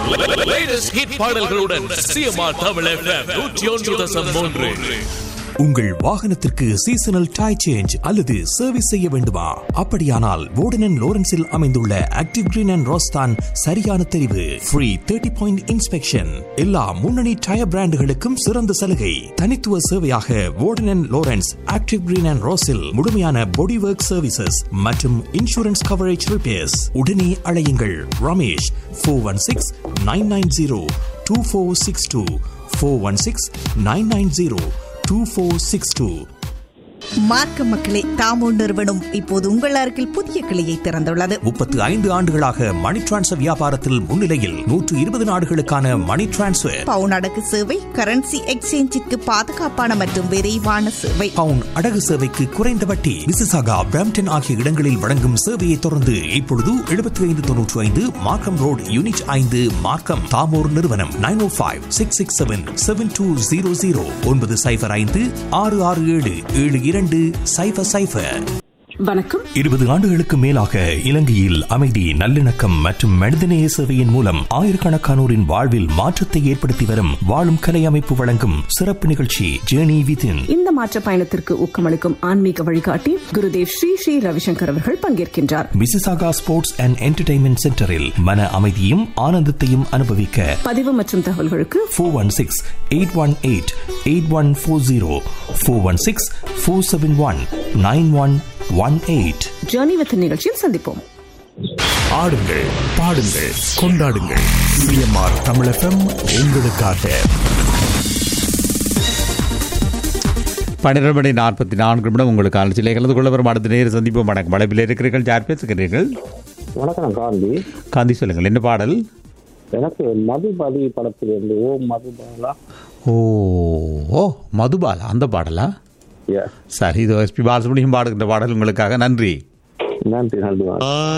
latest hit பாடல்களுடன் CMR Tamil FM நூற்றி ஒன்று தசம் மூன்று உங்கள் வாகனத்திற்கு சீசனல் டயர் சேஞ்ச் அல்லது சர்வீஸ் செய்ய வேண்டுமா அப்படியானால் வோர்டன் லோரன்ஸில் அமைந்துள்ள ஆக்டிவ் கிரீன் அண்ட் ரோஸ்தான் சரியான தெரிவு ஃப்ரீ தேர்ட்டி பாயிண்ட் இன்ஸ்பெக்ஷன் எல்லா முன்னணி டயர் பிராண்டுகளுக்கும் சிறந்த சலுகை தனித்துவ சேவையாக வோர்டன் லோரன்ஸ் ஆக்டிவ் கிரீன் அண்ட் ரோஸில் முழுமையான பாடி ஒர்க் சர்வீசஸ் மற்றும் இன்சூரன்ஸ் கவரேஜ் ரிப்பேர்ஸ் உடனே அழையுங்கள் Ramesh four one six nine nine zero two four six two four one six nine nine zero two four six two மார்க்க மக்களே தாமோ நிறுவனம் இப்போது உங்கள் அருகில் புதிய கிளையை திறந்துள்ளது முப்பத்து ஐந்து ஆண்டுகளாக மணி டிரான்ஸ்ஃபர் வியாபாரத்தில் முன்னிலையில் நூற்று இருபது நாடுகளுக்கான மணி டிரான்ஸ்ஃபர் பவுன் அடகு சேவை கரன்சி எக்ஸ்சேஞ்சிற்கு பாதுகாப்பான மற்றும் விரைவான சேவை பவுன் அடகு சேவைக்கு குறைந்த வட்டி விசிசாகா பிராம்டன் ஆகிய இடங்களில் வழங்கும் சேவையை தொடர்ந்து இப்பொழுது எழுபத்தி ஐந்து தொன்னூற்றி ஐந்து மார்க்கம் ரோட் யூனிட் ஐந்து மார்க்கம் தாமோர் நிறுவனம் nine O five six six seven seven two zero zero ஒன்பது சைபர் ஐந்து ஆறு ஆறு ஏழு ஏழு இரண்டு சைபர் சைபர் வணக்கம் இருபது ஆண்டுகளுக்கு மேலாக இலங்கையில் அமைதி நல்லிணக்கம் மற்றும் மனிதநேய சேவையின் மூலம் ஆயிரக்கணக்கானோரின் வாழ்வில் மாற்றத்தை ஏற்படுத்தி வரும் வாழும் கலை அமைப்பு வழங்கும் சிறப்பு நிகழ்ச்சி ஜேர்னி விதின் இந்த மாற்ற பயணத்திற்கு ஊக்கமளிக்கும் ஆன்மீக வழிகாட்டி குருதேவ் ஸ்ரீ ஸ்ரீ ரவிசங்கர் அவர்கள் பங்கேற்கின்றார் மிசிசாகா ஸ்போர்ட்ஸ் அண்ட் என்டர்டைன்மெண்ட் சென்டரில் மன அமைதியும் ஆனந்தத்தையும் அனுபவிக்க பதிவு மற்றும் தகவல்களுக்கு four one six eight one eight eight one four zero four one six four seven one nine one one eight journey with நிகழ்ச்சியில் சந்திப்போம் ஆடுங்கள் பாடுங்கள் கொண்டாடுங்கள் சிஎம்ஆர் தமிழ் எஃப்எம் உங்களுக்காக பன்னிரண்டு மணி நாற்பத்தி நான்கு நிமிடம் உங்களுக்கு அழைச்சிலே கலந்து கொள்ள வரும் அடுத்த நேரம் சந்திப்போம் வணக்கம் வளைப்பில் இருக்கிறீர்கள் யார் பேசுகிறீர்கள் வணக்கம் காந்தி காந்தி சொல்லுங்கள் என்ன பாடல் எனக்கு மதுபதி படத்திலிருந்து ஓ மதுபாலா ஓ ஓ மதுபாலா அந்த பாடலா Yeah. சரி இது எஸ்பி பாலசுப்ரமணியம் பாடுகின்ற பாடல் உங்களுக்காக நன்றி நன்றி நன்றி